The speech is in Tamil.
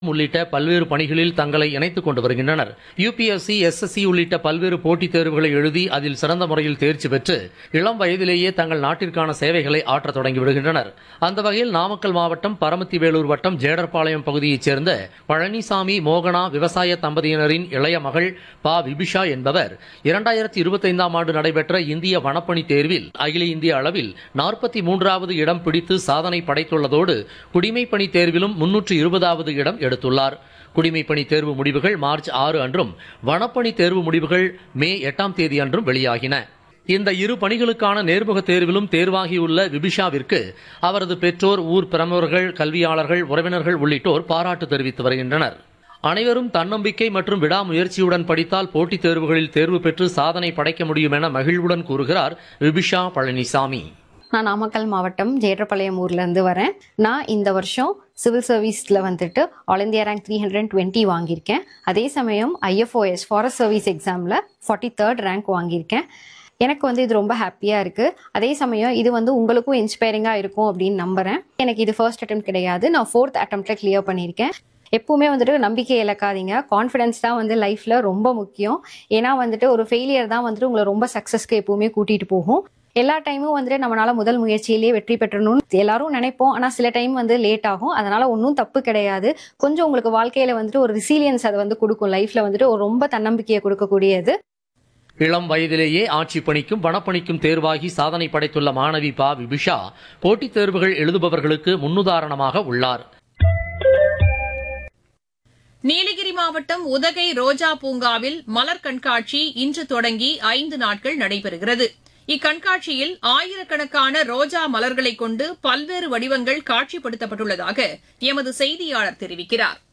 உள்ளிட்ட பல்வேறு பணிகளில் தங்களை இணைத்துக் கொண்டு வருகின்றனர் யுபிஎஸ்சி எஸ்எஸ்சி உள்ளிட்ட பல்வேறு போட்டித் தேர்வுகளை எழுதி அதில் சிறந்த முறையில் தேர்ச்சி பெற்று இளம் வயதிலேயே தங்கள் நாட்டிற்கான சேவைகளை ஆற்றத் தொடங்கி விடுகின்றனர் அந்த வகையில் நாமக்கல் மாவட்டம் பரமத்தி வேலூர் வட்டம் ஜேடர்பாளையம் பகுதியைச் சேர்ந்த பழனிசாமி மோகனா விவசாய தம்பதியினரின் இளைய மகள் பா விபிஷா என்பவர் இரண்டாயிரத்தி இருபத்தைந்தாம் ஆண்டு நடைபெற்ற இந்திய வனப்பணி தேர்வில் அகில இந்திய அளவில் நாற்பத்தி மூன்றாவது இடம் பிடித்து சாதனை படைத்துள்ளதோடு குடிமைப்பணி தேர்விலும் முன்னூற்று இருபதாவது இடம் எடுத்துள்ளார் குடிமைப்பணி தேர்வு முடிவுகள் மார்ச் ஆறு அன்றும் வனப்பணி தேர்வு முடிவுகள் மே எட்டாம் தேதி அன்றும் வெளியாகின இந்த இரு பணிகளுக்கான நேர்முக தேர்விலும் தேர்வாகியுள்ள விபிஷாவிற்கு அவரது பெற்றோர் ஊர் பிரமுகர்கள் கல்வியாளர்கள் உறவினர்கள் உள்ளிட்டோர் பாராட்டு தெரிவித்து வருகின்றனர் அனைவரும் தன்னம்பிக்கை மற்றும் விடாமுயற்சியுடன் படித்தால் போட்டித் தேர்வுகளில் தேர்வு பெற்று சாதனை படைக்க முடியும் என மகிழ்வுடன் கூறுகிறார் விபிஷா பழனிசாமி நான் நாமக்கல் மாவட்டம் ஜேற்றப்பாளையம் ஊர்லேருந்து வரேன் நான் இந்த வருஷம் சிவில் சர்வீஸில் வந்துட்டு all India rank three hundred twenty வாங்கியிருக்கேன் அதே சமயம் ஐஎஃப்ஓஎஸ் ஃபாரஸ்ட் சர்வீஸ் எக்ஸாமில் ஃபார்ட்டி தேர்ட் ரேங்க் வாங்கியிருக்கேன் எனக்கு வந்து இது ரொம்ப ஹாப்பியாக இருக்குது அதே சமயம் இது வந்து உங்களுக்கும் இன்ஸ்பைரிங்காக இருக்கும் அப்படின்னு நம்புகிறேன் எனக்கு இது ஃபர்ஸ்ட் attempt கிடையாது நான் ஃபோர்த் அட்டம்ப்டில் கிளியர் பண்ணியிருக்கேன் எப்பவுமே வந்துட்டு நம்பிக்கை இழக்காதீங்க கான்ஃபிடன்ஸ் தான் வந்து லைஃப்ல ரொம்ப முக்கியம் ஏன்னா வந்துட்டு ஒரு ஃபெயிலியர் தான் வந்துட்டு உங்களை ரொம்ப சக்ஸஸ்க்கு எப்பவுமே கூட்டிட்டு போகும் எல்லா டைமும் வந்துட்டு நம்மளால முதல் முயற்சியிலேயே வெற்றி பெற்றணும்னு எல்லாரும் நினைப்போம் ஆனா சில டைம் வந்து லேட் ஆகும் அதனால ஒன்றும் தப்பு கிடையாது கொஞ்சம் உங்களுக்கு வாழ்க்கையில வந்துட்டு ஒரு ரிசீலியன்ஸ் அதை வந்து கொடுக்கும் லைஃப்ல வந்துட்டு ஒரு ரொம்ப தன்னம்பிக்கையை கொடுக்கக்கூடியது இளம் வயதிலேயே ஆட்சி பணிக்கும் வனப்பணிக்கும் தேர்வாகி சாதனை படைத்துள்ள மாணவி பா விபிஷா போட்டித் தேர்வுகள் எழுதுபவர்களுக்கு முன்னுதாரணமாக உள்ளார் நீலகிரி மாவட்டம் உதகை ரோஜா பூங்காவில் மலர் கண்காட்சி இன்று தொடங்கி ஐந்து நாட்கள் நடைபெறுகிறது இக்கண்காட்சியில் ஆயிரக்கணக்கான ரோஜா மலர்களைக் கொண்டு பல்வேறு வடிவங்கள் காட்சிப்படுத்தப்பட்டுள்ளதாக எமது செய்தியாளர் தெரிவிக்கிறார்